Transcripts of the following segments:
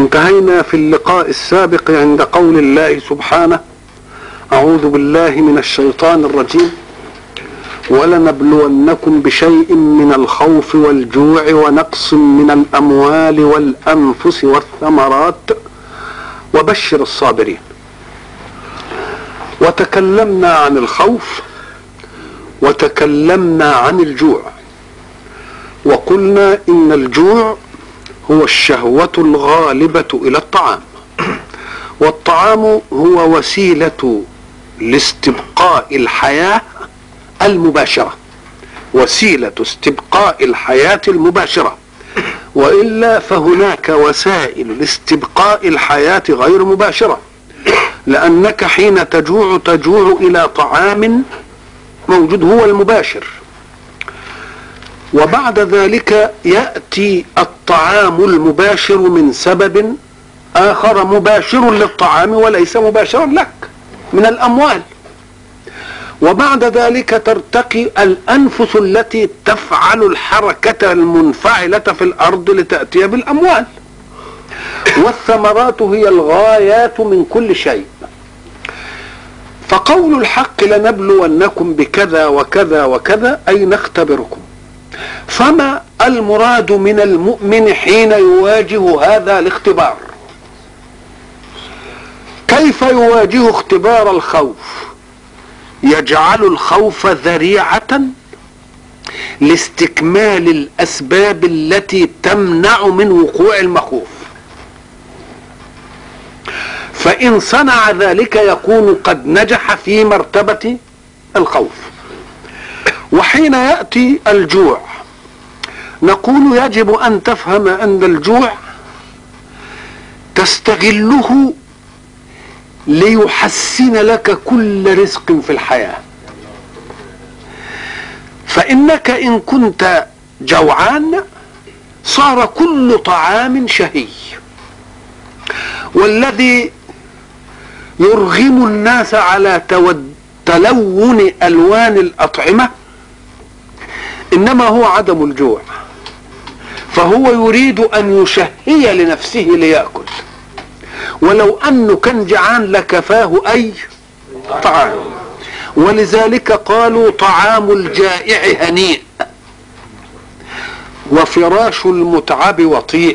انتهينا في اللقاء السابق عند قول الله سبحانه أعوذ بالله من الشيطان الرجيم ولنبلونكم بشيء من الخوف والجوع ونقص من الأموال والأنفس والثمرات وبشر الصابرين وتكلمنا عن الخوف وتكلمنا عن الجوع وقلنا إن الجوع هو الشهوة الغالبة إلى الطعام والطعام هو وسيلة لاستبقاء الحياة المباشرة وسيلة استبقاء الحياة المباشرة وإلا فهناك وسائل لاستبقاء الحياة غير مباشرة لأنك حين تجوع تجوع إلى طعام موجود هو المباشر وبعد ذلك ياتي الطعام المباشر من سبب اخر مباشر للطعام وليس مباشرا لك من الاموال وبعد ذلك ترتقي الانفس التي تفعل الحركه المنفعله في الارض لتاتي بالاموال والثمرات هي الغايات من كل شيء فقول الحق لنبلونكم بكذا وكذا وكذا اي نختبركم فما المراد من المؤمن حين يواجه هذا الاختبار كيف يواجه اختبار الخوف يجعل الخوف ذريعه لاستكمال الاسباب التي تمنع من وقوع المخوف فان صنع ذلك يكون قد نجح في مرتبه الخوف وحين ياتي الجوع نقول يجب ان تفهم ان الجوع تستغله ليحسن لك كل رزق في الحياه فانك ان كنت جوعان صار كل طعام شهي والذي يرغم الناس على تلون الوان الاطعمه انما هو عدم الجوع فهو يريد ان يشهي لنفسه ليأكل ولو انه كان جعان لكفاه اي طعام ولذلك قالوا طعام الجائع هنيء وفراش المتعب وطيء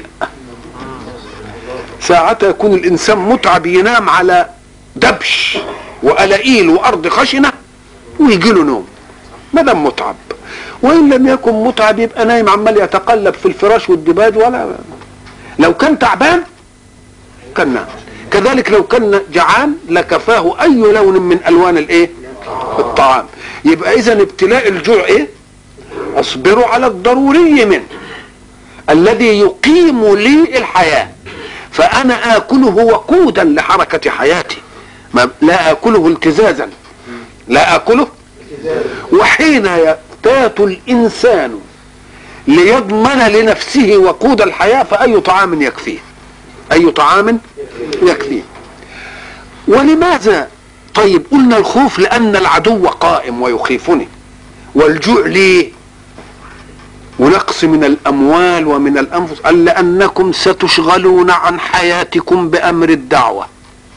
ساعتها يكون الانسان متعب ينام على دبش وألائيل وارض خشنه ويجي له نوم ما دام متعب وان لم يكن متعب يبقى نايم عمال يتقلب في الفراش والدباج ولا لو كان تعبان كان نام كذلك لو كان جعان لكفاه اي لون من الوان الايه الطعام يبقى اذا ابتلاء الجوع ايه اصبروا على الضروري منه الذي يقيم لي الحياه فانا اكله وقودا لحركه حياتي ما لا اكله التزازا لا اكله وحين يفتات الانسان ليضمن لنفسه وقود الحياه فاي طعام يكفيه اي طعام يكفيه ولماذا طيب قلنا الخوف لان العدو قائم ويخيفني والجوع ليه ونقص من الاموال ومن الانفس قال لانكم ستشغلون عن حياتكم بامر الدعوه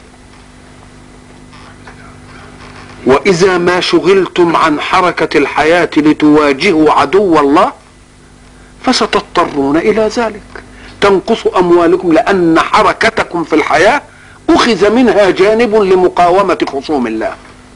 واذا ما شغلتم عن حركه الحياه لتواجهوا عدو الله فستضطرون الى ذلك تنقص اموالكم لان حركتكم في الحياه اخذ منها جانب لمقاومه خصوم الله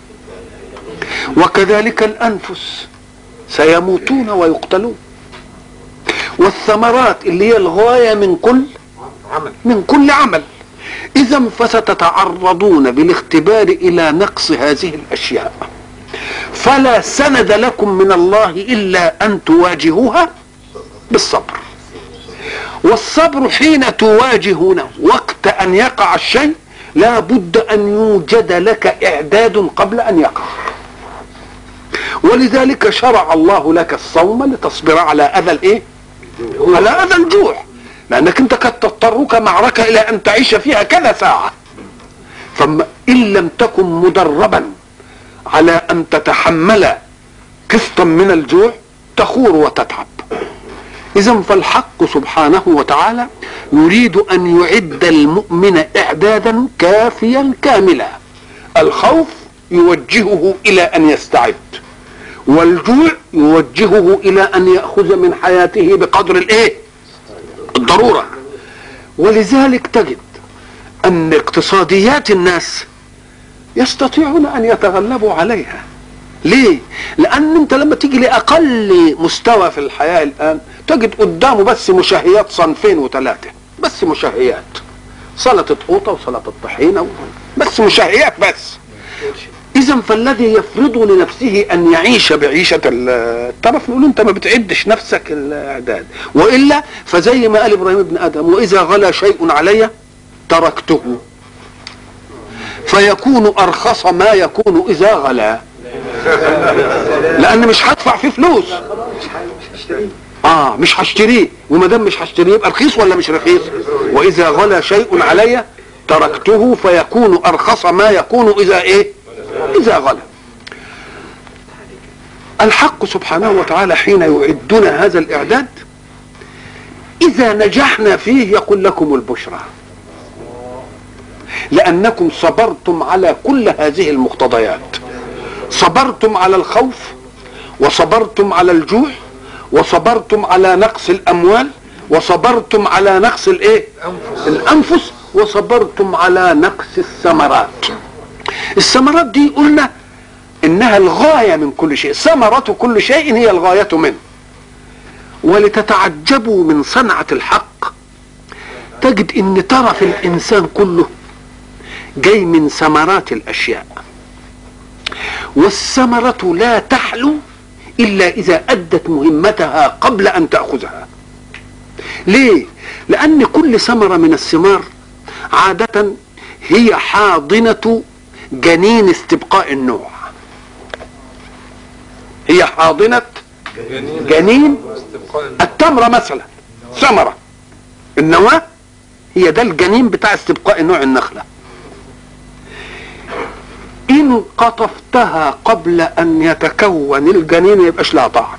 وكذلك الانفس سيموتون ويقتلون والثمرات اللي هي الغايه من كل عمل من كل عمل اذا فستتعرضون بالاختبار الى نقص هذه الاشياء فلا سند لكم من الله الا ان تواجهوها بالصبر والصبر حين تواجهونه وقت ان يقع الشيء لا بد ان يوجد لك اعداد قبل ان يقع ولذلك شرع الله لك الصوم لتصبر على اذى الايه على اذى الجوع لانك انت قد تضطرك معركه الى ان تعيش فيها كذا ساعه فما ان لم تكن مدربا على ان تتحمل قسطا من الجوع تخور وتتعب اذا فالحق سبحانه وتعالى يريد ان يعد المؤمن اعدادا كافيا كاملا الخوف يوجهه الى ان يستعد والجوع يوجهه الى ان ياخذ من حياته بقدر الايه الضروره ولذلك تجد ان اقتصاديات الناس يستطيعون ان يتغلبوا عليها ليه لان انت لما تيجي لاقل مستوى في الحياه الان تجد قدامه بس مشاهيات صنفين وثلاثه بس مشاهيات سلطه قوطه وسلطه طحينه بس مشاهيات بس اذا فالذي يفرض لنفسه ان يعيش بعيشه الترف نقول انت ما بتعدش نفسك الاعداد والا فزي ما قال ابراهيم ابن ادم واذا غلا شيء علي تركته فيكون ارخص ما يكون اذا غلا لان مش هدفع فيه فلوس اه مش هشتريه وما دام مش هشتريه يبقى رخيص ولا مش رخيص واذا غلا شيء علي تركته فيكون ارخص ما يكون اذا ايه اذا غلا الحق سبحانه وتعالى حين يعدنا هذا الاعداد اذا نجحنا فيه يقول لكم البشرى لانكم صبرتم على كل هذه المقتضيات صبرتم على الخوف وصبرتم على الجوع وصبرتم على نقص الاموال وصبرتم على نقص الايه الانفس وصبرتم على نقص الثمرات الثمرات دي قلنا انها الغايه من كل شيء ثمره كل شيء هي الغايه منه ولتتعجبوا من صنعه الحق تجد ان طرف الانسان كله جاي من ثمرات الاشياء والثمرة لا تحلو إلا إذا أدت مهمتها قبل أن تأخذها ليه؟ لأن كل ثمرة من الثمار عادة هي حاضنة جنين استبقاء النوع هي حاضنة جنين التمرة مثلا ثمرة النواة هي ده الجنين بتاع استبقاء نوع النخله ان قطفتها قبل ان يتكون الجنين ما يبقاش لها طعم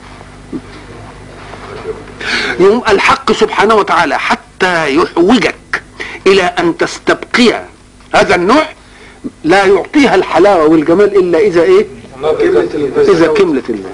يوم الحق سبحانه وتعالى حتى يحوجك الى ان تستبقي هذا النوع لا يعطيها الحلاوه والجمال الا اذا ايه اذا كملت الله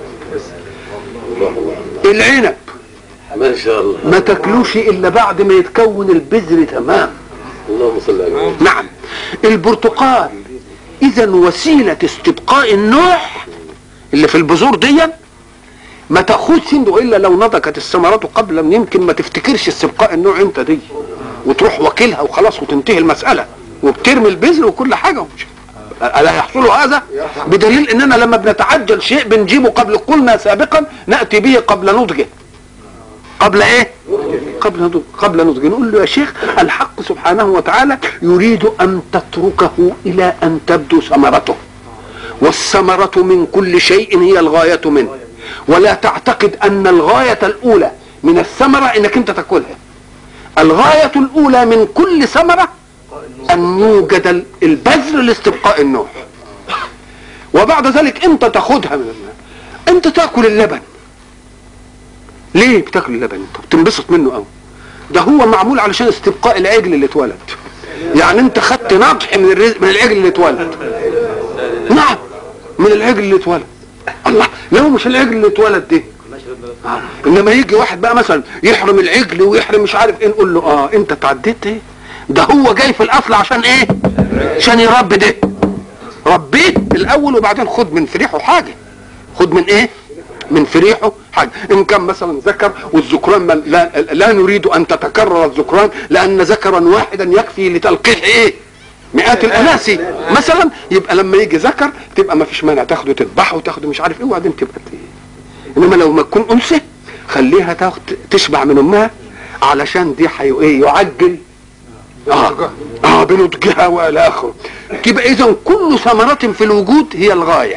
العنب ما شاء الله ما تاكلوش الا بعد ما يتكون البذر تمام اللهم صل على نعم البرتقال اذا وسيله استبقاء النوع اللي في البذور دي ما تاخدش انت الا لو نضجت الثمرات قبل من يمكن ما تفتكرش استبقاء النوع انت دي وتروح واكلها وخلاص وتنتهي المساله وبترمي البذر وكل حاجه ومش الا يحصل هذا بدليل اننا لما بنتعجل شيء بنجيبه قبل قلنا سابقا ناتي به قبل نضجه قبل ايه قبل نضج قبل نضج نقول له يا شيخ الحق سبحانه وتعالى يريد ان تتركه الى ان تبدو ثمرته والثمرة من كل شيء هي الغاية منه ولا تعتقد ان الغاية الاولى من الثمرة انك انت تاكلها الغاية الاولى من كل ثمرة ان يوجد البذر لاستبقاء النوع وبعد ذلك انت تاخدها من الماء انت تاكل اللبن ليه بتاكل اللبن انت بتنبسط منه قوي ده هو معمول علشان استبقاء العجل اللي اتولد يعني انت خدت نضح من الرزق من العجل اللي اتولد نعم من العجل اللي اتولد الله لو مش العجل اللي اتولد ده آه. انما يجي واحد بقى مثلا يحرم العجل ويحرم مش عارف ايه نقول له اه انت تعديت ايه ده هو جاي في الاصل عشان ايه عشان يربي ده ربيه الاول وبعدين خد من فريحه حاجه خد من ايه من فريحه حاجه ان كان مثلا ذكر والذكران من لا, لا نريد ان تتكرر الذكران لان ذكرا واحدا يكفي لتلقيح ايه مئات الاناسي مثلا يبقى لما يجي ذكر تبقى ما فيش مانع تاخده تذبحه وتاخده مش عارف ايه وبعدين تبقى ايه انما لو ما تكون انثى خليها تاخد تشبع من امها علشان دي حي ايه يعجل اه اه بنضجها والى اخره تبقى اذا كل ثمرة في الوجود هي الغايه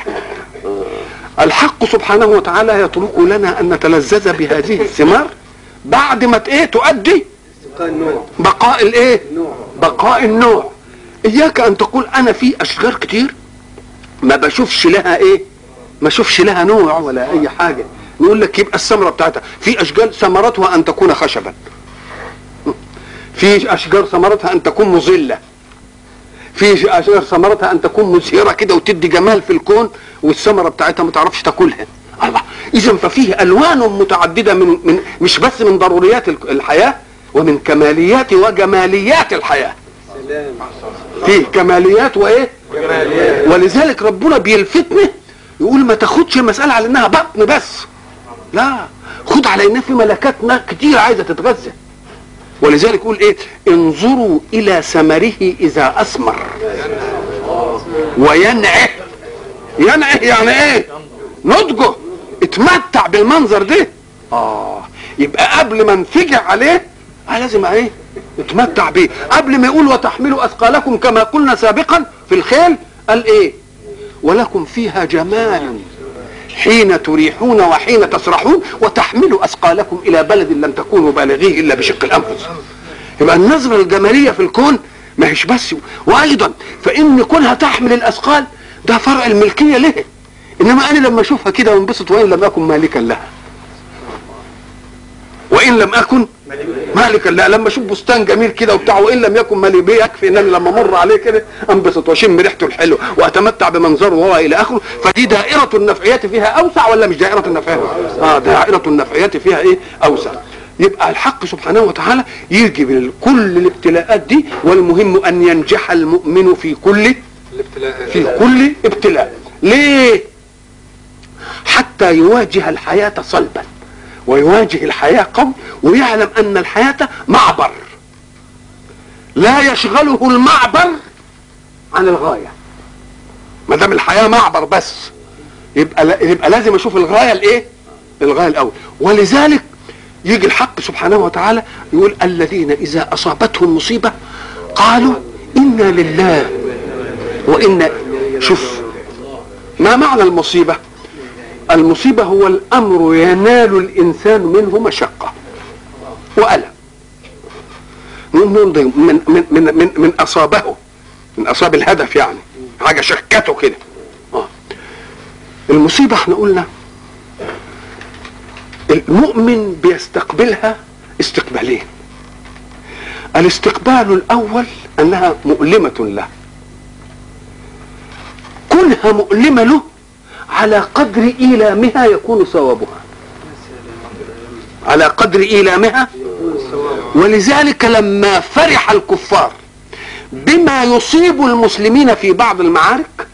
الحق سبحانه وتعالى يترك لنا ان نتلذذ بهذه الثمار بعد ما ايه تؤدي بقاء الايه بقاء النوع اياك ان تقول انا في اشجار كتير ما بشوفش لها ايه ما اشوفش لها نوع ولا اي حاجه نقول لك يبقى الثمره بتاعتها في اشجار ثمرتها ان تكون خشبا في اشجار ثمرتها ان تكون مظله في اشجار ثمرتها ان تكون مزهره كده وتدي جمال في الكون والثمره بتاعتها ما تعرفش تاكلها الله اذا ففيه الوان متعدده من, من مش بس من ضروريات الحياه ومن كماليات وجماليات الحياه فيه كماليات وايه جماليات ولذلك ربنا بيلفتنا يقول ما تاخدش المساله على انها بطن بس لا خد على ان في ملكات ما كتير عايزه تتغذى ولذلك يقول ايه انظروا الى ثمره اذا اثمر وينعه ينعه يعني ايه نضجه اتمتع بالمنظر ده اه يبقى قبل ما انفجع عليه آه لازم ايه اتمتع بيه قبل ما يقول وتحملوا اثقالكم كما قلنا سابقا في الخيل قال ايه ولكم فيها جمال حين تريحون وحين تسرحون وتحملوا اثقالكم الى بلد لم تكونوا بالغيه الا بشق الانفس يبقى النظره الجماليه في الكون ما هيش بس وايضا فان كونها تحمل الاثقال ده فرع الملكيه له انما انا لما اشوفها كده وانبسط وان لم اكن مالكا لها وان لم اكن مالكا لا لما اشوف بستان جميل كده وبتاع وان لم يكن مالي بيه يكفي انني لما امر عليه كده انبسط واشم ريحته الحلوه واتمتع بمنظره وهو الى اخره فدي دائره النفعيات فيها اوسع ولا مش دائره النفعيات؟ اه دائره النفعيات فيها ايه؟ اوسع يبقى الحق سبحانه وتعالى يجي كل الابتلاءات دي والمهم ان ينجح المؤمن في كل الابتلاء في كل ابتلاء ليه حتى يواجه الحياة صلبا ويواجه الحياة قوي ويعلم أن الحياة معبر لا يشغله المعبر عن الغاية ما دام الحياة معبر بس يبقى لا يبقى لازم اشوف الغاية الايه الغاية الاول ولذلك يجي الحق سبحانه وتعالى يقول الذين اذا اصابتهم مصيبة قالوا انا لله وإن شوف ما معنى المصيبة المصيبة هو الأمر ينال الإنسان منه مشقة وألم من من من من من, من أصابه من أصاب الهدف يعني حاجة شكته كده آه. المصيبة احنا قلنا المؤمن بيستقبلها استقبالين الاستقبال الأول أنها مؤلمة له كونها مؤلمة له على قدر إيلامها يكون ثوابها على قدر إيلامها ولذلك لما فرح الكفار بما يصيب المسلمين في بعض المعارك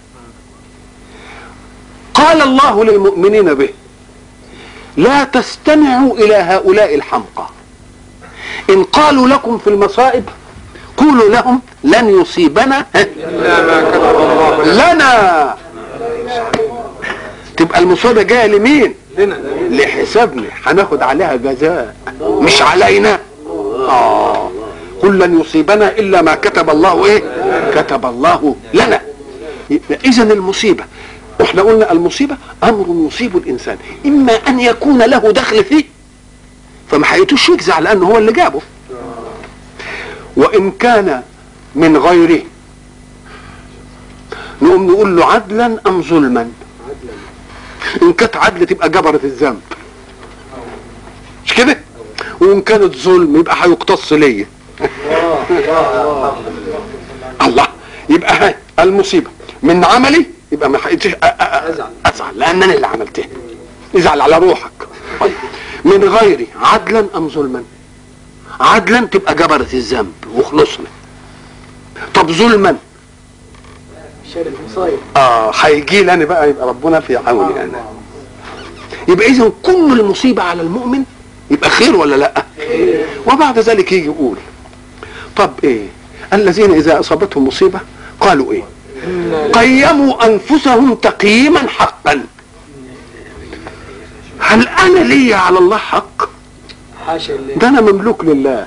قال الله للمؤمنين به لا تستمعوا إلى هؤلاء الحمقى إن قالوا لكم في المصائب قولوا لهم لن يصيبنا إلا ما كتب الله لنا تبقى المصيبة جاية لمين لنا لحسابنا هناخد عليها جزاء مش علينا اه قل لن يصيبنا الا ما كتب الله ايه كتب الله لنا اذا المصيبه واحنا قلنا المصيبه امر يصيب الانسان اما ان يكون له دخل فيه فما حيتوش يجزع لانه هو اللي جابه وان كان من غيره نقوم نقول له عدلا ام ظلما ان كانت عدل تبقى جبرت الذنب مش كده وان كانت ظلم يبقى هيقتص ليا الله يبقى هاي المصيبه من عملي يبقى ما حقيقتش ازعل لان انا اللي عملتها ازعل على روحك طيب. من غيري عدلا ام ظلما عدلا تبقى جبرت الذنب وخلصنا طب ظلما اه هيجي لي انا بقى يبقى ربنا في عوني انا يبقى اذا كل المصيبه على المؤمن يبقى خير ولا لا وبعد ذلك يجي يقول طب ايه الذين اذا اصابتهم مصيبه قالوا ايه قيموا انفسهم تقييما حقا هل انا لي على الله حق حاشا لله ده انا مملوك لله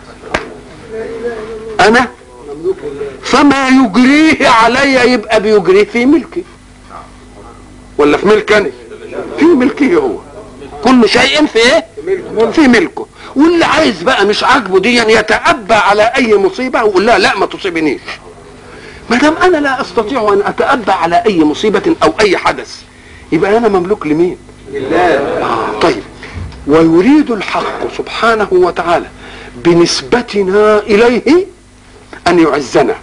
انا مملوك لله فما يجريه علي يبقى بيجريه في ملكي ولا في ملك انا في ملكي هو كل شيء في ايه في ملكه واللي عايز بقى مش عاجبه دي يتأبى على اي مصيبه ويقول لها لا ما تصيبنيش ما دام انا لا استطيع ان اتأبى على اي مصيبه او اي حدث يبقى انا مملوك لمين لله آه طيب ويريد الحق سبحانه وتعالى بنسبتنا إليه أن يعزنا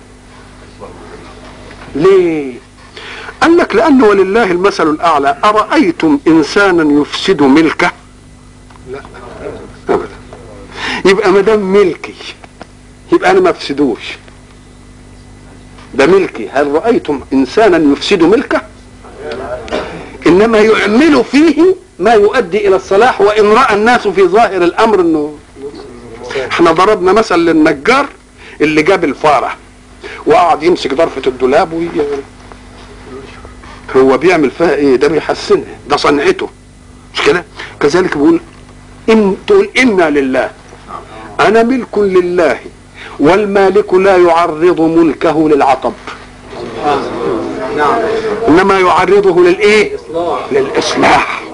ليه قال لك لأنه ولله المثل الأعلى أرأيتم إنسانا يفسد ملكه لا أبدا يبقى ما دام ملكي يبقى أنا ما أفسدوش ده ملكي هل رأيتم إنسانا يفسد ملكه إنما يعمل فيه ما يؤدي إلى الصلاح وإن رأى الناس في ظاهر الأمر إنه احنا ضربنا مثل للنجار اللي جاب الفاره وقعد يمسك ضرفه الدولاب وي... هو بيعمل فيها ايه ده بيحسنها ده صنعته مش كده كذلك بيقول ان تقول انا لله انا ملك لله والمالك لا يعرض ملكه للعطب نعم انما يعرضه للايه للاصلاح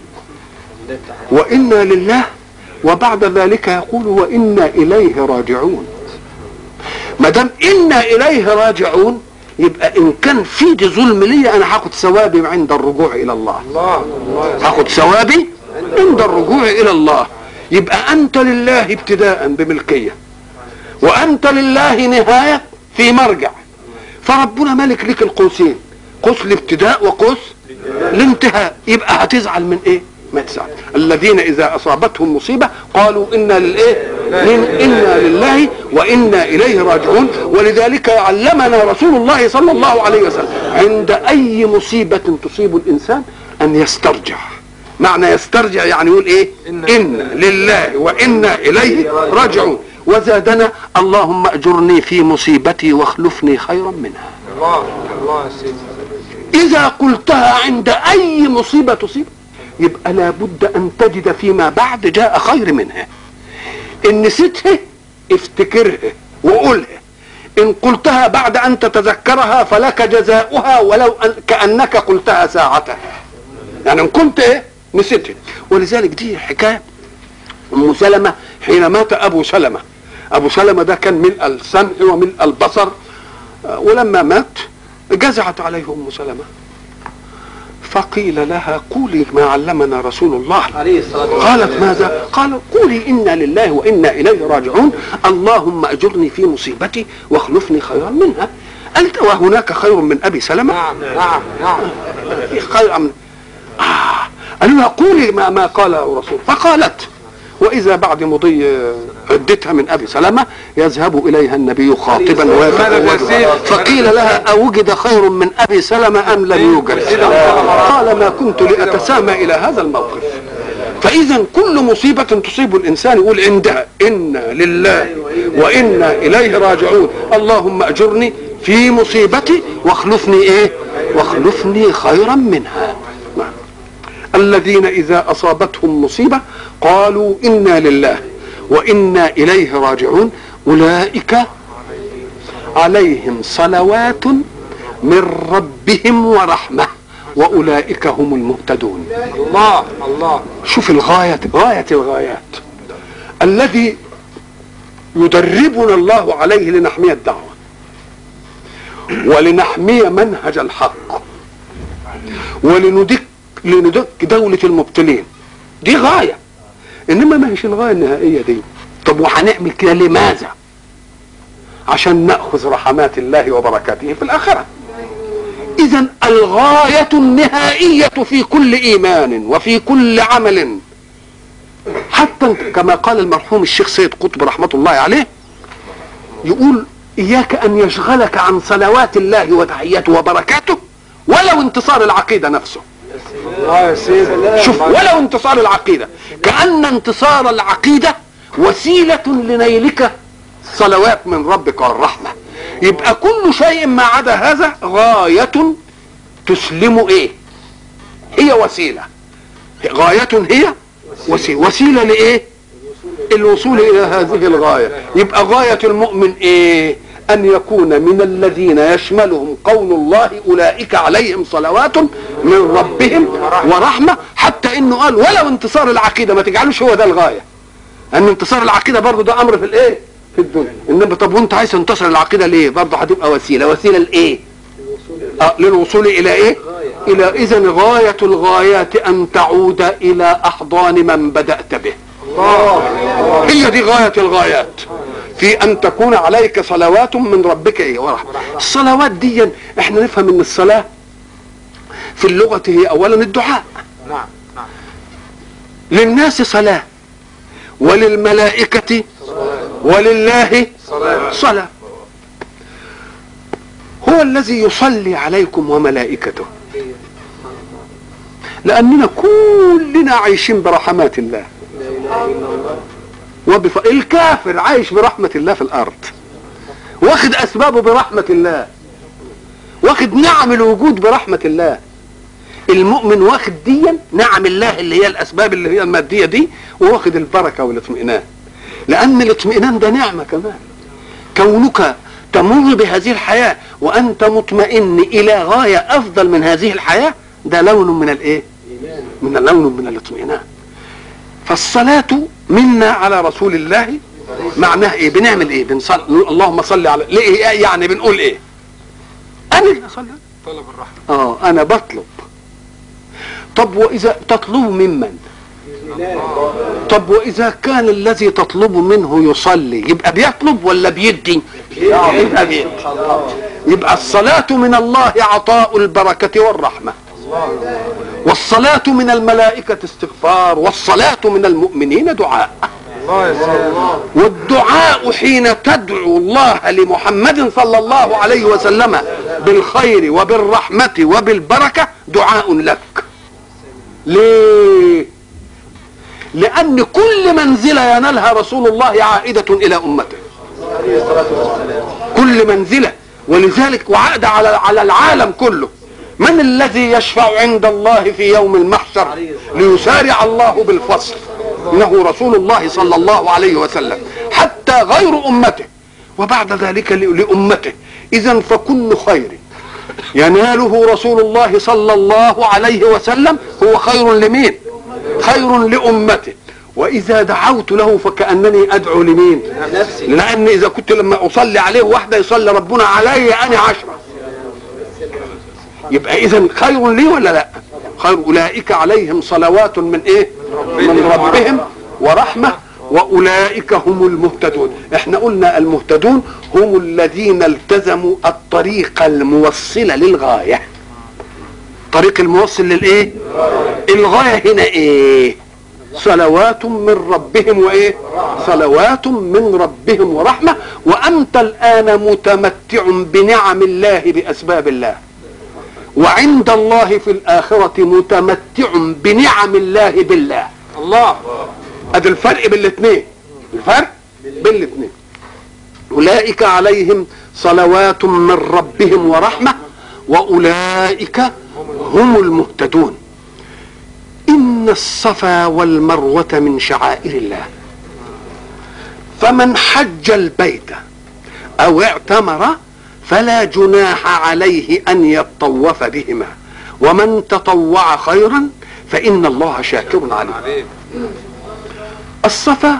وانا لله وبعد ذلك يقول وانا اليه راجعون ما دام انا اليه راجعون يبقى ان كان في دي ظلم لي انا هاخد ثوابي عند الرجوع الى الله الله الله هاخد ثوابي عند الرجوع الى الله يبقى انت لله ابتداء بملكيه وانت لله نهايه في مرجع فربنا ملك لك القوسين قوس الابتداء وقوس الانتهاء يبقى هتزعل من ايه ما تزعل الذين اذا اصابتهم مصيبه قالوا انا للايه من انا لله وانا اليه راجعون ولذلك علمنا رسول الله صلى الله عليه وسلم عند اي مصيبه تصيب الانسان ان يسترجع معنى يسترجع يعني يقول ايه إنا ان لله وانا اليه راجعون وزادنا اللهم اجرني في مصيبتي واخلفني خيرا منها الله الله يا سيدي اذا قلتها عند اي مصيبه تصيب يبقى لابد ان تجد فيما بعد جاء خير منها ان نسيتها افتكرها وقولها ان قلتها بعد ان تتذكرها فلك جزاؤها ولو أن كانك قلتها ساعتها يعني ان كنت ايه نسيتها ولذلك دي حكايه ام سلمه حين مات ابو سلمه ابو سلمه ده كان ملء السمع وملء البصر آه، ولما مات جزعت عليه ام سلمه فقيل لها قولي ما علمنا رسول الله عليه الصلاة والسلام قالت ماذا قال قولي انا لله وانا اليه راجعون اللهم اجرني في مصيبتي واخلفني خيرا منها قالت وهناك خير من ابي سلمه نعم نعم نعم في خير من آه. قالوا لها قولي ما, ما قال الرسول فقالت واذا بعد مضي عدتها من ابي سلمه يذهب اليها النبي خاطبا ماذا ويتزوجها تسير؟ فقيل لها اوجد خير من ابي سلمه ام لم يوجد قال ما كنت لاتسامى الى هذا الموقف فاذا كل مصيبه تصيب الانسان يقول عندها انا لله وانا اليه راجعون اللهم اجرني في مصيبتي واخلفني ايه واخلفني خيرا منها نعم. الذين اذا اصابتهم مصيبه قالوا انا لله وانا اليه راجعون اولئك عليهم صلوات من ربهم ورحمه واولئك هم المهتدون الله الله شوف الغاية غاية الغايات الذي يدربنا الله عليه لنحمي الدعوة ولنحمي منهج الحق ولندك لندك دولة المبتلين دي غاية انما ما هيش الغاية النهائية دي طب وهنعمل كده لماذا عشان نأخذ رحمات الله وبركاته في الآخرة اذا الغاية النهائية في كل ايمان وفي كل عمل حتى كما قال المرحوم الشيخ سيد قطب رحمة الله عليه يقول اياك ان يشغلك عن صلوات الله وتحياته وبركاته ولو انتصار العقيدة نفسه الله يا سيدي شوف ولو انتصار العقيدة كأن انتصار العقيدة وسيلة لنيلك صلوات من ربك والرحمة يبقى كل شيء ما عدا هذا غاية تسلم ايه هي وسيلة غاية هي وسيلة وسيلة لايه الوصول الى هذه الغاية يبقى غاية المؤمن ايه ان يكون من الذين يشملهم قول الله اولئك عليهم صلوات من ربهم ورحمة حتى انه قال ولو انتصار العقيدة ما تجعلوش هو ده الغاية ان انتصار العقيدة برضه ده امر في الايه في الدنيا انما طب وانت عايز تنتصر العقيدة ليه برضه هتبقى وسيلة وسيلة لايه اه للوصول الى ايه الى اذا غايه الغايات ان تعود الى احضان من بدات به هي دي غايه الغايات في ان تكون عليك صلوات من ربك ايه ورحمه الصلوات دي احنا نفهم ان الصلاه في اللغه هي اولا الدعاء نعم نعم للناس صلاه وللملائكه ولله صلاة صلاه هو الذي يصلي عليكم وملائكته لاننا كلنا عايشين برحمات الله لا اله الا الله وبف... الكافر عايش برحمة الله في الأرض واخد أسبابه برحمة الله واخد نعم الوجود برحمة الله المؤمن واخد ديا نعم الله اللي هي الأسباب اللي هي المادية دي وواخد البركة والاطمئنان لأن الاطمئنان ده نعمة كمان كونك تمر بهذه الحياة وأنت مطمئن إلى غاية أفضل من هذه الحياة ده لون من الإيه؟ من لون من الاطمئنان فالصلاة منا على رسول الله معناها ايه بنعمل ايه بنصلي نقول اللهم صل على ليه يعني بنقول ايه انا اللي اصلي طلب الرحمة اه انا بطلب طب واذا تطلب ممن طب واذا كان الذي تطلب منه يصلي يبقى بيطلب ولا بيدي يبقى بيدي يبقى الصلاة من الله عطاء البركة والرحمة والصلاة من الملائكة استغفار والصلاة من المؤمنين دعاء الله يا سيدي والدعاء حين تدعو الله لمحمد صلى الله عليه وسلم بالخير وبالرحمة وبالبركة دعاء لك ليه لأن كل منزلة ينالها رسول الله عائدة إلى أمته كل منزلة ولذلك وعاد على على العالم كله من الذي يشفع عند الله في يوم المحشر ليسارع الله بالفصل انه رسول الله صلى الله عليه وسلم حتى غير امته وبعد ذلك ل- لامته اذا فكل خير يناله رسول الله صلى الله عليه وسلم هو خير لمين خير لامته واذا دعوت له فكانني ادعو لمين نفسي لان اذا كنت لما اصلي عليه واحده يصلي ربنا علي انا عشره يبقى اذا خير لي ولا لا خير اولئك عليهم صلوات من ايه من ربهم ورحمه واولئك هم المهتدون احنا قلنا المهتدون هم الذين التزموا الطريق الموصله للغايه طريق الموصل للايه الغايه هنا ايه صلوات من ربهم وايه صلوات من ربهم ورحمه وانت الان متمتع بنعم الله باسباب الله وعند الله في الآخرة متمتع بنعم الله بالله الله ادي الفرق بين الاثنين الفرق بين الاثنين أولئك عليهم صلوات من ربهم ورحمة وأولئك هم المهتدون إن الصفا والمروة من شعائر الله فمن حج البيت أو اعتمر فلا جناح عليه أن يطوف بهما ومن تطوع خيرا فإن الله شاكر عليم عليك الصفا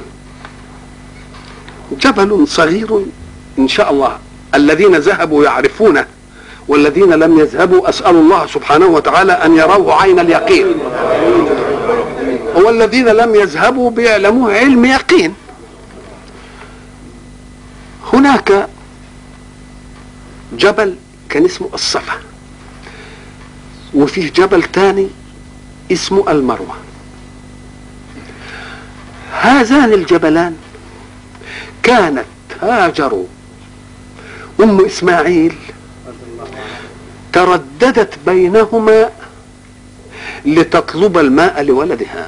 جبل صغير ان شاء الله الذين ذهبوا يعرفونه والذين لم يذهبوا اسال الله سبحانه وتعالى ان يروه عين اليقين والذين لم يذهبوا بيعلموه علم يقين هناك جبل كان اسمه الصفا وفيه جبل تاني اسمه المروه هذان الجبلان كانت هاجر ام اسماعيل ترددت بينهما لتطلب الماء لولدها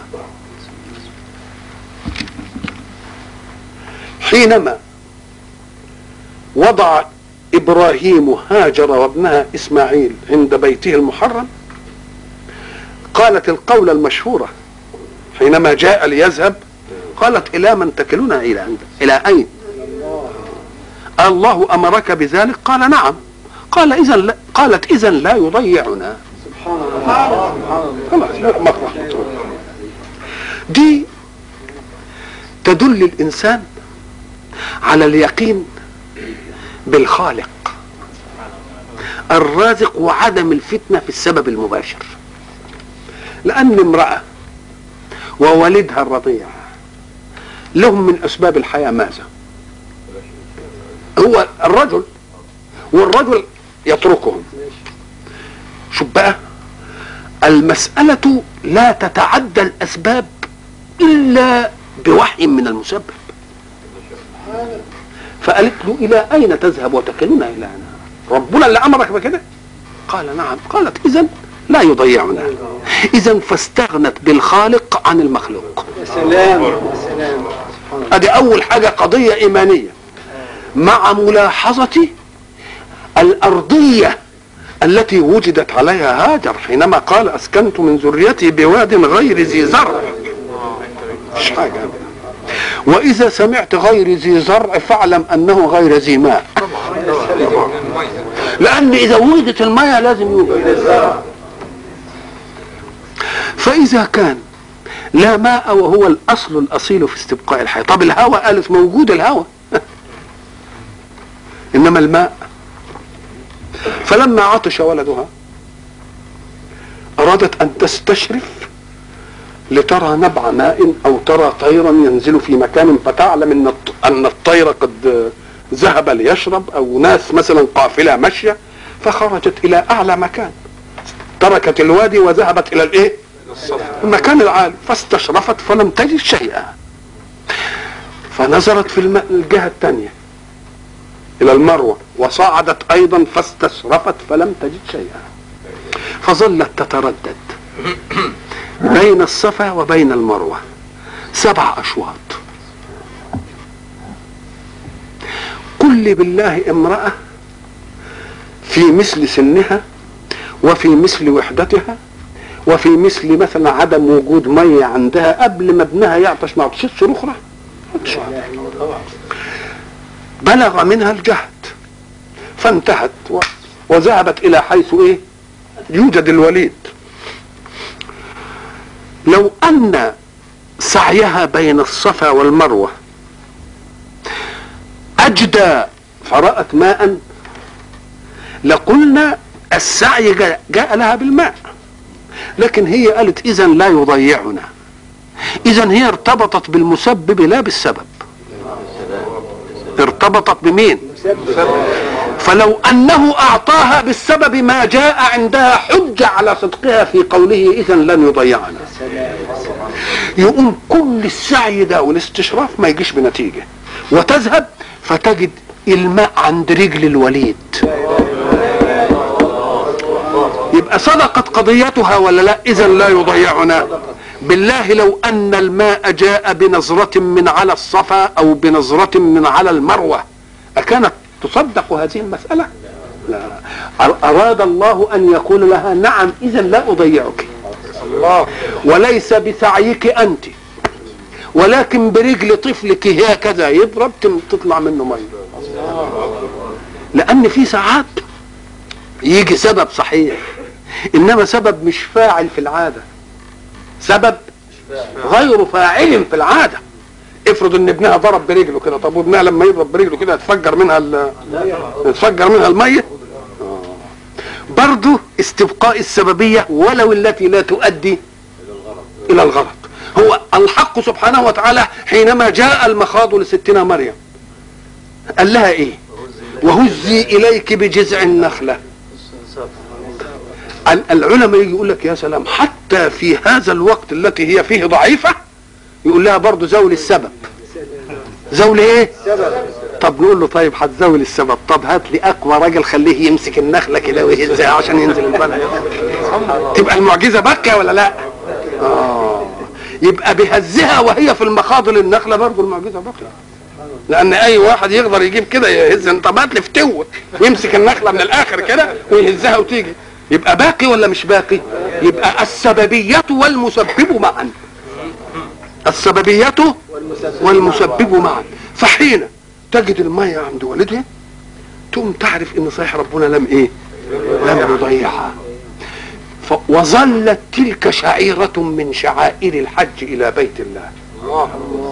حينما وضع ابراهيم هاجر وابنها اسماعيل عند بيته المحرم قالت القول المشهوره حينما جاء ليذهب قالت الى من تكلنا الى عند الى اين الله امرك بذلك قال نعم قال اذا لا قالت اذا لا يضيعنا خلاص لا مطرح مطروح. دي تدل الانسان على اليقين بالخالق الرازق وعدم الفتنة في السبب المباشر لأن امرأة ووالدها الرضيع لهم من أسباب الحياة ماذا هو الرجل والرجل يتركهم شوف بقى المسألة لا تتعدى الأسباب إلا بوحي من المسبب فقالت له إلى أين تذهب وتكلنا إلى أنا ربنا اللي أمرك بكده قال نعم قالت إذا لا يضيعنا إذا فاستغنت بالخالق عن المخلوق يا سلام يا سلام ادي اول حاجه قضيه ايمانيه مع ملاحظه الارضيه التي وجدت عليها هاجر حينما قال اسكنت من ذريتي بواد غير ذي زرع مش حاجه أبداً. واذا سمعت غير ذي زرع فاعلم انه غير ذي ماء لان اذا وجدت الماء لازم يوجد فاذا كان لا ماء وهو الاصل الاصيل في استبقاء الحياه طب الهواء قالت موجود الهواء انما الماء فلما عطش ولدها ارادت ان تستشرف لترى نبع ماء او ترى طيرا ينزل في مكان فتعلم ان الط- ان الطير قد ذهب ليشرب او ناس مثلا قافله ماشيه فخرجت الى اعلى مكان تركت الوادي وذهبت الى الايه المكان العالي فاستشرفت فلم تجد شيئا فنظرت في الم- الجهة الثانية إلى المروة وصعدت أيضا فاستشرفت فلم تجد شيئا فظلت تتردد بين الصفا وبين المروة سبع أشواط قل بالله امرأة في مثل سنها وفي مثل وحدتها وفي مثل مثلا عدم وجود ميه عندها قبل ما ابنها يعطش ما عطشتش الاخرى عطش. بلغ منها الجهد فانتهت و- وذهبت الى حيث ايه يوجد الوليد لو ان سعيها بين الصفا والمروه اجدى فرأت ماء لقلنا السعي جاء, جاء لها بالماء لكن هي قالت اذا لا يضيعنا اذا هي ارتبطت بالمسبب لا بالسبب ارتبطت بمين فلو انه اعطاها بالسبب ما جاء عندها حجه على صدقها في قوله اذا لن يضيعنا يقوم كل السعي ده والاستشراف ما يجيش بنتيجه وتذهب فتجد الماء عند رجل الوليد يبقى صدقت قضيتها ولا لا اذا لا يضيعنا بالله لو ان الماء جاء بنظرة من على الصفا او بنظرة من على المروة اكانت تصدق هذه المسألة لا اراد الله ان يقول لها نعم اذا لا اضيعك الله وليس بسعيك انت ولكن برجل طفلك هكذا يضرب تم- تطلع منه ميه لان في ساعات يجي سبب صحيح انما سبب مش فاعل في العاده سبب غير فاعل في العاده افرض ان ابنها ضرب برجله كده طب وابنها لما يضرب برجله كده يتفجر منها ال- يتفجر منها الميه آه. برضه استبقاء السببيه ولو التي لا تؤدي الى الغرض هو الحق سبحانه وتعالى حينما جاء المخاض لستنا مريم قال لها ايه وهزي اليك بجذع النخله ال- العلماء يجي يقول لك يا سلام حتى في هذا الوقت التي هي فيه ضعيفه يقول لها برضه زول السبب زول ايه طب نقول له طيب هتزول السبب طب هات لي اقوى راجل خليه يمسك النخله كده ويهزها عشان ينزل البلد تبقى المعجزه باكيه ولا لا آه. يبقى بهزها وهي في المخاض للنخله برضه المعجزه باقيه لان اي واحد يقدر يجيب كده يهز طب هات لي فتوه يمسك النخله من الاخر كده ويهزها وتيجي يبقى باقي ولا مش باقي يبقى السببيه والمسبب معا السببيه والمسبب معا فحين تجد الميه عند والدها تقوم تعرف ان صحيح ربنا لم ايه لم يضيعها ف- وظلت تلك شعيرة من شعائر الحج إلى بيت الله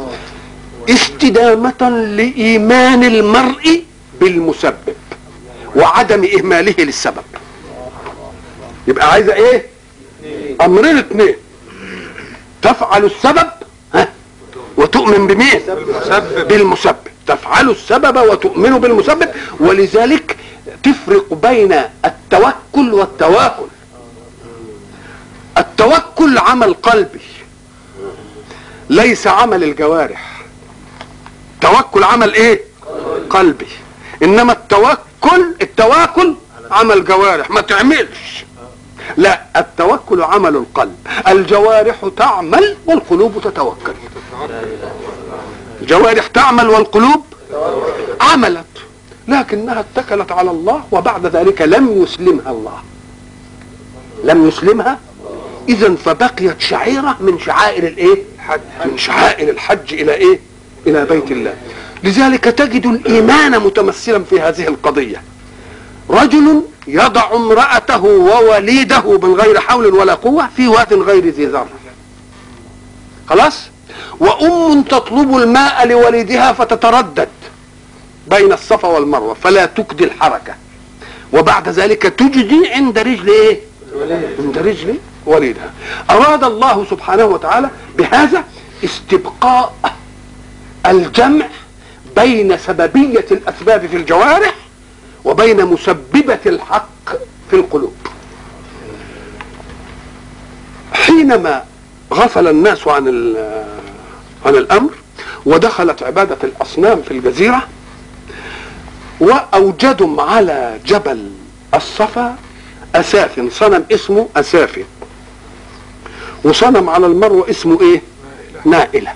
استدامة لإيمان المرء بالمسبب وعدم اهماله للسبب يبقى عايزه ايه امرين اتنين تفعل السبب ها وتؤمن بمين مسبب بالمسبب تفعل السبب وتؤمن بالمسبب ولذلك تفرق بين التوكل والتواكل التوكل عمل قلبي ليس عمل الجوارح توكل عمل ايه قلبي انما التوكل التواكل عمل جوارح ما تعملش لا التوكل عمل القلب الجوارح تعمل والقلوب تتوكل الجوارح تعمل والقلوب عملت لكنها اتكلت على الله وبعد ذلك لم يسلمها الله لم يسلمها اذا فبقيت شعيره من شعائر الايه من شعائر الحج الى ايه الى بيت الله لذلك تجد الايمان متمثلا في هذه القضيه رجل يضع امرأته ووليده من غير حول ولا قوة في واد غير ذي ذرة خلاص وأم تطلب الماء لوليدها فتتردد بين الصفا والمروة فلا تجدي الحركة وبعد ذلك تجدي عند رجل ايه عند رجل وليدها أراد الله سبحانه وتعالى بهذا استبقاء الجمع بين سببية الأسباب في الجوارح وبين مسببة الحق في القلوب حينما غفل الناس عن ال- عن الأمر ودخلت عبادة الأصنام في الجزيرة وأوجدوا على جبل الصفا أساف صنم اسمه أساف وصنم على المروة اسمه إيه نائلة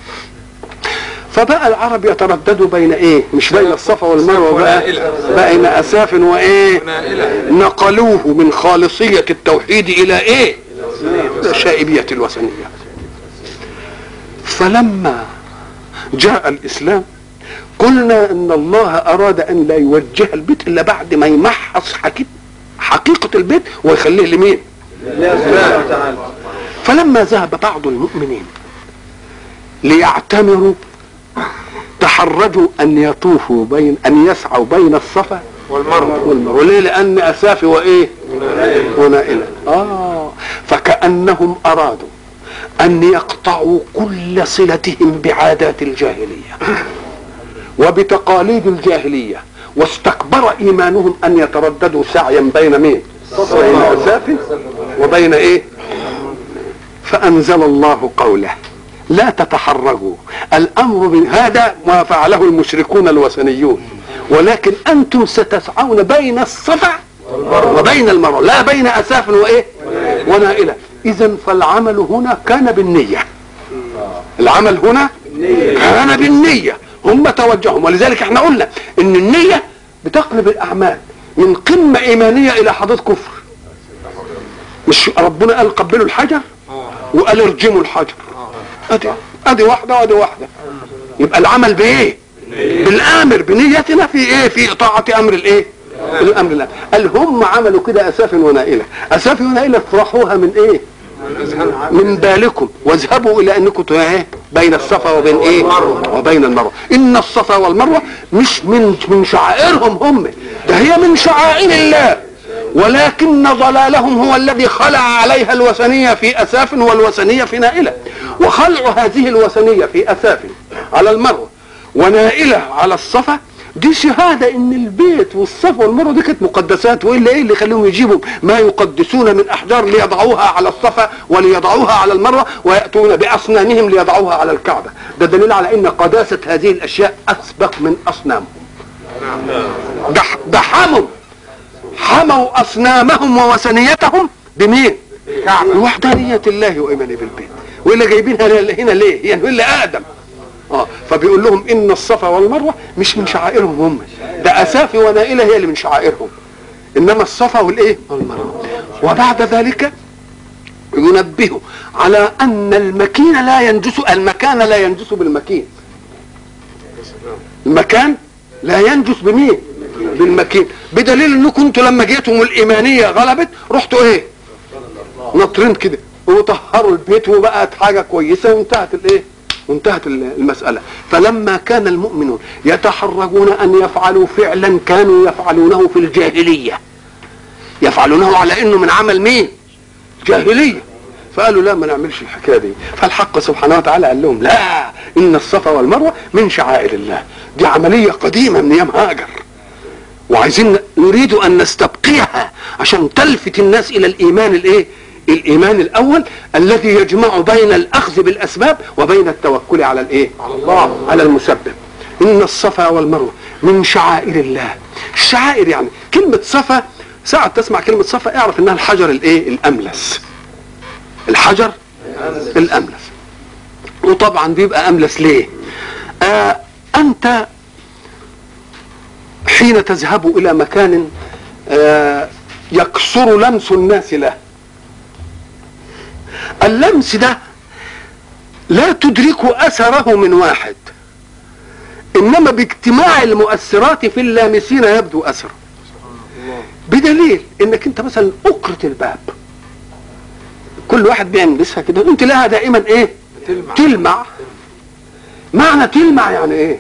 فبقى العرب يترددوا بين ايه مش بين الصفا والمروه بقى بين اساف وايه نقلوه من خالصيه التوحيد الى ايه الى شائبيه الوثنيه فلما جاء الاسلام قلنا ان الله اراد ان لا يوجه البيت الا بعد ما يمحص حقيقه حقيقه البيت ويخليه لمين فلما ذهب بعض المؤمنين ليعتمروا تحرجوا ان يطوفوا بين ان يسعوا بين الصفا والمروه والمروه ليه لان اسافي وايه ونائله اه فكانهم ارادوا ان يقطعوا كل صلتهم بعادات الجاهليه وبتقاليد الجاهليه واستكبر ايمانهم ان يترددوا سعيا بين مين بين اساف وبين ايه فانزل الله قوله لا تتحرجوا الامر من هذا ما فعله المشركون الوثنيون ولكن انتم ستسعون بين الصفا وبين المروه لا بين اساف وايه ونائله اذا فالعمل هنا كان بالنيه العمل هنا كان بالنيه هم توجههم ولذلك احنا قلنا ان النيه بتقلب الاعمال من قمه ايمانيه الى حضاره كفر مش ربنا قال قبلوا الحجر وقال ارجموا الحجر ادي ادي واحده وادي واحده يبقى العمل بايه بالامر بنيتنا في ايه في طاعه امر الايه الامر الله قال هم عملوا كده اساف ونائله اساف ونائله افرحوها من ايه من بالكم واذهبوا الى انكم ت- ايه بين الصفا وبين ايه وبين المروه ان الصفا والمروه مش من من شعائرهم هم ده هي من شعائر الله ولكن ضلالهم هو الذي خلع عليها الوثنيه في اساف والوثنيه في نائله وخلع هذه الوثنيه في اساف على المروه ونائله على الصفا دي شهاده ان البيت والصفا والمروه دي كانت مقدسات والا ايه اللي يخليهم يجيبوا ما يقدسون من احجار ليضعوها على الصفا وليضعوها على المروه وياتون باصنامهم ليضعوها على الكعبه ده دليل على ان قداسه هذه الاشياء اسبق من اصنامهم ده ده حموا حموا اصنامهم ووثنيتهم بمين؟ بوحدانية الله وإيمانه بالبيت وإلا جايبينها هنا ليه؟ يعني إلا أقدم اه فبيقول لهم ان الصفا والمروه مش من شعائرهم هم ده اسافي ونائله هي اللي من شعائرهم انما الصفا والايه والمروه وبعد ذلك ينبه على ان المكين لا ينجس المكان لا ينجس بالمكين المكان لا ينجس بمين بالمكين بدليل انكم انتوا لما جيتم الايمانيه غلبت رحتوا ايه ناطرين كده وطهروا البيت وبقت حاجه كويسه وانتهت الايه وانتهت ال- المسألة فلما كان المؤمنون يتحرجون أن يفعلوا فعلا كانوا يفعلونه في الجاهلية يفعلونه على أنه من عمل مين جاهلية فقالوا لا ما نعملش الحكاية دي فالحق سبحانه وتعالى قال لهم لا إن الصفا والمروة من شعائر الله دي عملية قديمة من أيام هاجر وعايزين نريد ان نستبقيها عشان تلفت الناس الى الايمان الايه الايمان الاول الذي يجمع بين الاخذ بالاسباب وبين التوكل على الايه على الله على المسبب ان الصفا والمروه من شعائر الله الشعائر يعني كلمه صفا ساعة تسمع كلمة صفا اعرف انها الحجر الايه الاملس الحجر الاملس وطبعا بيبقى املس ليه آه انت حين تذهب الى مكان آه، يكثر لمس الناس له اللمس ده لا تدرك اثره من واحد انما باجتماع المؤثرات في اللامسين يبدو اثره بدليل انك انت مثلا اكرة الباب كل واحد بيلمسها كده انت لها دائما ايه بتلمع تلمع معنى تلمع يعني ايه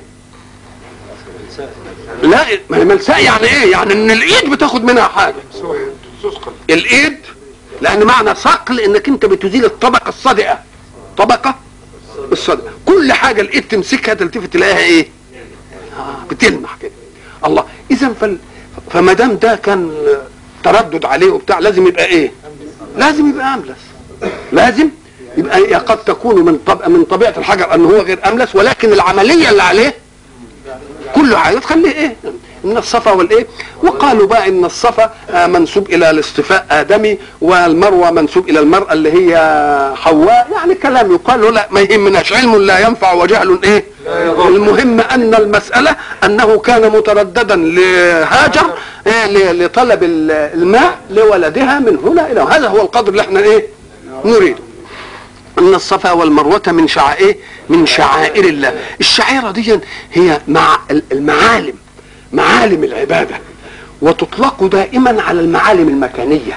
لا ما هي ملساء يعني ايه يعني ان الايد بتاخد منها حاجه سوح تثقل الايد لان معنى صقل انك انت بتزيل الطبقه الصادئه طبقه الصادئه كل حاجه الايد تمسكها تلتفت تلاقيها ايه آه، بتلمع كده الله اذا فال... فما دام ده كان تردد عليه وبتاع لازم يبقى ايه لازم يبقى املس لازم يبقى يا قد تكون من طب... من طبيعه الحجر ان هو غير املس ولكن العمليه اللي عليه كل حاجه تخليه ايه ان الصفا والايه وقالوا بقى ان الصفا آه، منسوب الى الاصطفاء ادمي والمروه منسوب الى المراه اللي هي حواء يعني كلام يقال له لا ما يهمناش علم لا ينفع وجهل ايه المهم ان المساله انه كان مترددا لهاجر إيه ل- لطلب ال- الماء لولدها من هنا الى هذا هو القدر اللي احنا ايه نريده ان الصفا والمروه من شعائر من شعائر الله الشعيره دي هي مع المعالم معالم العباده وتطلق دائما على المعالم المكانيه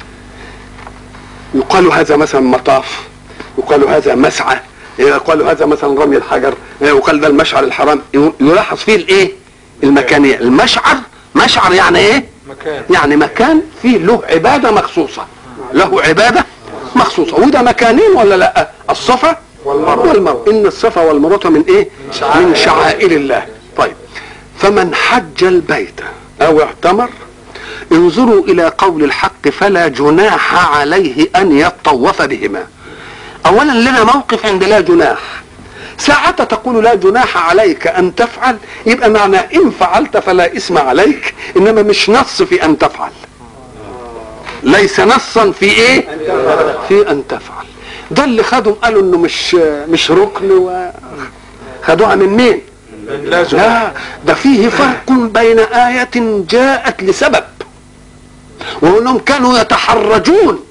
يقال هذا مثلا مطاف يقال هذا مسعى يقال هذا مثلا رمي الحجر يقال ده المشعر الحرام يلاحظ فيه الايه المكانيه المشعر مشعر يعني ايه مكان يعني مكان فيه له عباده مخصوصه له عباده مخصوصه وده مكانين ولا لا الصفا والمروة. والمروه ان الصفا والمروه من ايه شعائر من شعائر الله طيب فمن حج البيت او اعتمر انظروا الى قول الحق فلا جناح عليه ان يطوف بهما اولا لنا موقف عند لا جناح ساعة تقول لا جناح عليك ان تفعل يبقى معنى ان فعلت فلا اسم عليك انما مش نص في ان تفعل ليس نصا في ايه في ان تفعل ده اللي خدهم قالوا انه مش مش ركن وخدوها من مين لا جناح لا ده فيه فرق بين آية جاءت لسبب وانهم كانوا يتحرجون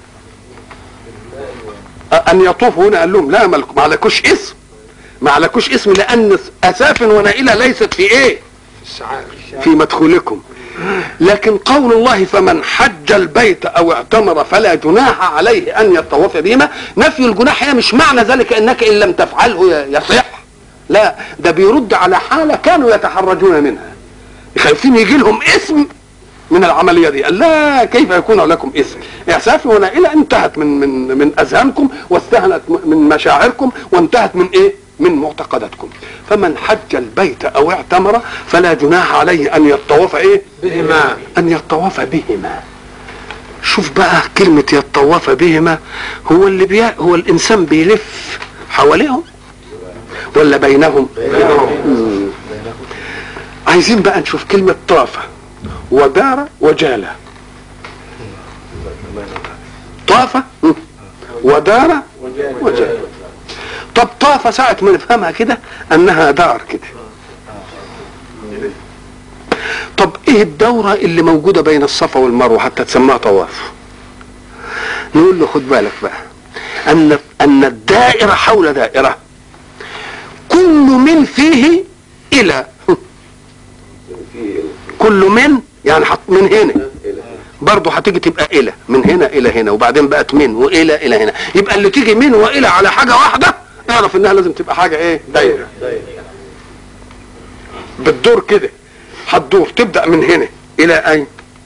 ان يطوفوا هنا قال لهم لا ما ما عليكوش اسم ما عليكوش اسم لان اساف ونائله ليست في ايه الشعائر في مدخولكم لكن قول الله فمن حج البيت او اعتمر فلا جناح عليه ان يطوف بهما نفي الجناح هي مش معنى ذلك انك ان لم تفعله يصح لا ده بيرد على حاله كانوا يتحرجون منها خايفين يجي لهم اسم من العمليه دي قال لا كيف يكون لكم اسم اعسافي ونائله انتهت من من من اذهانكم واستهنت من مشاعركم وانتهت من ايه من معتقداتكم فمن حج البيت او اعتمر فلا جناح عليه ان يطوف ايه بهما ان يطوف بهما شوف بقى كلمة يطوف بهما هو اللي بي... هو الإنسان بيلف حواليهم ولا بينهم مم. عايزين بقى نشوف كلمة طاف ودار وجال طاف مم. ودار وجال طب طاف ساعة ما نفهمها كده أنها دار كده طب ايه الدورة اللي موجودة بين الصفا والمروة حتى تسميها طواف نقول له خد بالك بقى ان ان الدائرة حول دائرة كل من فيه الى كل من يعني حط من هنا برضه هتيجي تبقى الى من هنا الى هنا وبعدين بقت من والى الى هنا يبقى اللي تيجي من والى على حاجه واحده اعرف انها لازم تبقى حاجه ايه دايره بتدور كده هتدور تبدا من هنا الى اين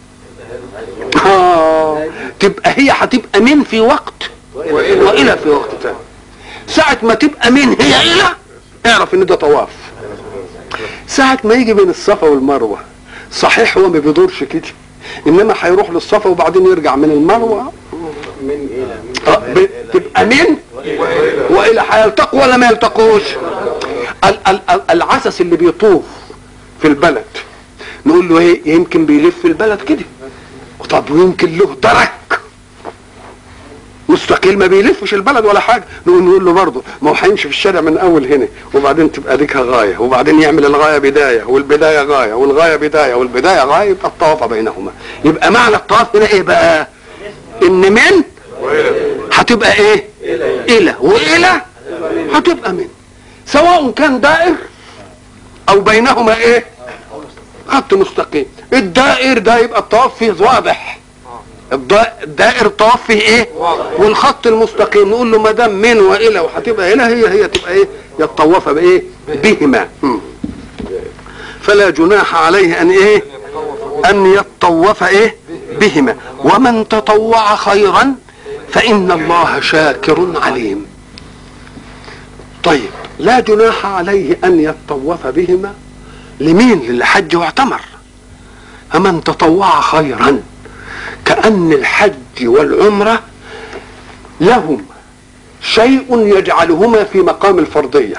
آه تبقى هي هتبقى من في وقت والى في وقت ثاني ساعة ما تبقى من هي الى اعرف ان ده طواف ساعة ما يجي بين الصفا والمروة صحيح هو ما بيدورش كده انما هيروح للصفا وبعدين يرجع من المروة من الى من آه، ب- تبقى من والى هيلتقوا ولا ما يلتقوش ال- ال- ال- العسس اللي بيطوف في البلد نقول له ايه يمكن بيلف في البلد كده طب ويمكن له درك مستقيل ما بيلفش البلد ولا حاجه نقول نقول له برضه ما هو هيمشي في الشارع من اول هنا وبعدين تبقى ديكها غايه وبعدين يعمل الغايه بدايه والبدايه غايه والغايه بدايه والبدايه غايه يبقى الطواف بينهما يبقى معنى الطواف هنا ايه بقى؟ ان من هتبقى ايه الى والى هتبقى من سواء كان دائر او بينهما ايه خط مستقيم الدائر ده يبقى الطواف فيه واضح الض- الدائر الطواف فيه ايه والخط المستقيم نقول له ما دام من والى وهتبقى هنا هي هي تبقى ايه يتطوف بايه بهما مم. فلا جناح عليه ان ايه ان يتطوف ايه بهما ومن تطوع خيرا فان الله شاكر عليم طيب لا جناح عليه ان يتطوف بهما لمين للحج واعتمر فمن تطوع خيرا كأن الحج والعمرة لهم شيء يجعلهما في مقام الفرضية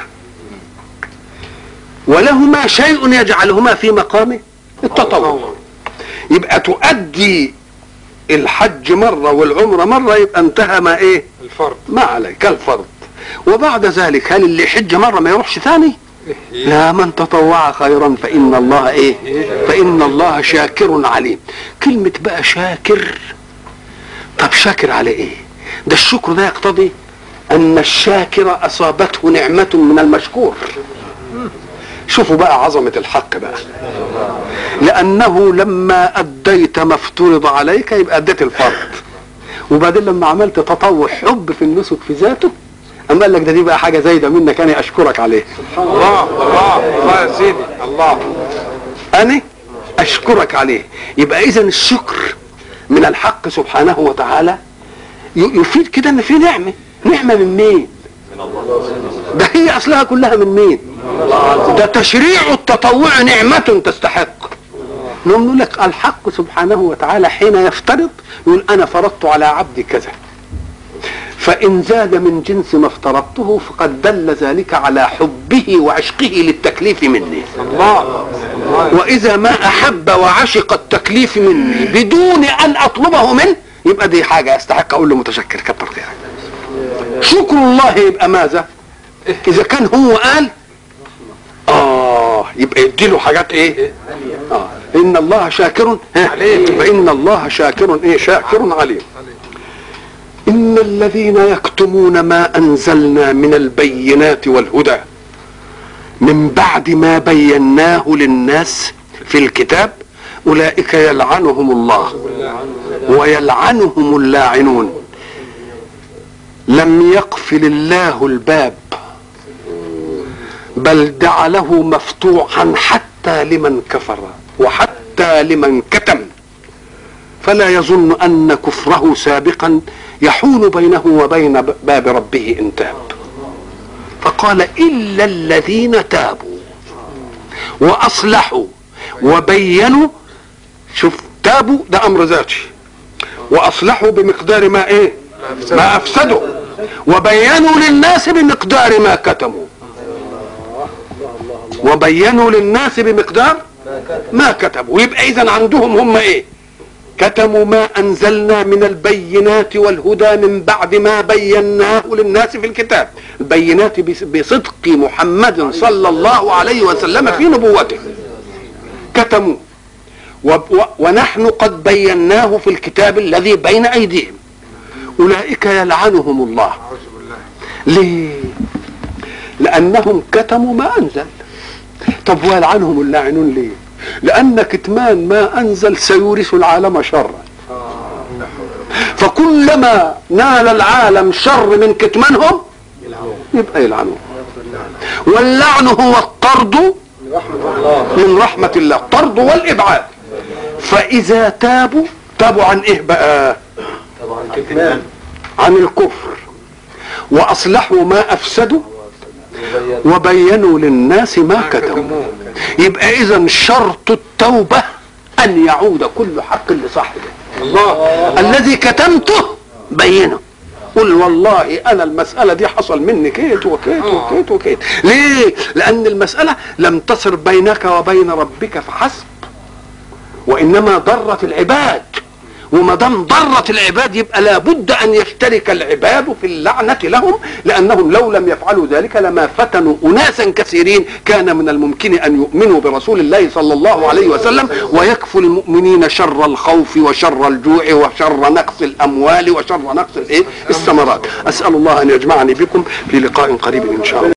ولهما شيء يجعلهما في مقام التطوع يبقى تؤدي الحج مرة والعمرة مرة يبقى انتهى ما ايه الفرد ما عليك الفرض وبعد ذلك هل اللي يحج مرة ما يروحش ثاني لا من تطوع خيرا فإن الله ايه فإن الله شاكر عليم كلمة بقى شاكر طب شاكر على ايه ده الشكر ده يقتضي ان الشاكر اصابته نعمة من المشكور شوفوا بقى عظمة الحق بقى لانه لما اديت ما افترض عليك يبقى اديت الفرض وبعدين لما عملت تطوع حب في النسك في ذاته اما قال لك ده دي بقى حاجه زايده منك انا اشكرك عليه الله الله الله يا سيدي الله انا اشكرك عليه يبقى اذا الشكر من الحق سبحانه وتعالى ي- يفيد كده ان في نعمه نعمه من مين ده هي اصلها كلها من مين ده تشريع التطوع نعمه تستحق نقوم نقول لك الحق سبحانه وتعالى حين يفترض يقول انا فرضت على عبدي كذا فإن زاد من جنس ما افترضته فقد دل ذلك على حبه وعشقه للتكليف مني الله الله وإذا ما أحب وعشق التكليف مني بدون أن أطلبه منه يبقى دي حاجة يستحق أقول له متشكر كتر خيرك شكر الله يبقى ماذا؟ إذا كان هو قال آه يبقى يديله حاجات إيه؟ آه إن الله شاكر ها؟ فإن الله شاكر إيه؟ شاكر عليم إن الذين يكتمون ما أنزلنا من البينات والهدى من بعد ما بيناه للناس في الكتاب أولئك يلعنهم الله ويلعنهم اللاعنون لم يقفل الله الباب بل جعله مفتوحا حتى لمن كفر وحتى لمن كتم فلا يظن ان كفره سابقا يحول بينه وبين باب ربه ان تاب فقال الا الذين تابوا واصلحوا وبينوا شوف تابوا ده امر ذاتي واصلحوا بمقدار ما ايه ما افسدوا وبينوا للناس بمقدار ما كتموا وبينوا للناس بمقدار ما كتبوا يبقى اذا عندهم هم ايه كتموا ما انزلنا من البينات والهدى من بعد ما بيناه للناس في الكتاب البينات بس- بصدق محمد صلى الله عليه وسلم في نبوته كتموا و- و- ونحن قد بيناه في الكتاب الذي بين ايديهم اولئك يلعنهم الله اعوذ بالله ليه لانهم كتموا ما انزل طب ويلعنهم اللاعنون ليه لان كتمان ما انزل سيورث العالم شرا فكلما نال العالم شر من كتمانهم يبقى يلعنوه واللعن هو الطرد من رحمة الله الطرد والإبعاد فإذا تابوا تابوا عن إيه بقى عن الكفر وأصلحوا ما أفسدوا وبينوا للناس ما كتموا يبقى إذا شرط التوبة أن يعود كل حق لصاحبه الله الذي كتمته بينه قل والله انا المساله دي حصل مني كيت وكيت وكيت وكيت ليه لان المساله لم تصر بينك وبين ربك فحسب وانما ضرت العباد وما دام ضرت العباد يبقى لابد ان يشترك العباد في اللعنه لهم لانهم لو لم يفعلوا ذلك لما فتنوا اناسا كثيرين كان من الممكن ان يؤمنوا برسول الله صلى الله عليه وسلم ويكفوا المؤمنين شر الخوف وشر الجوع وشر نقص الاموال وشر نقص الايه الثمرات اسال الله ان يجمعني بكم في لقاء قريب ان شاء الله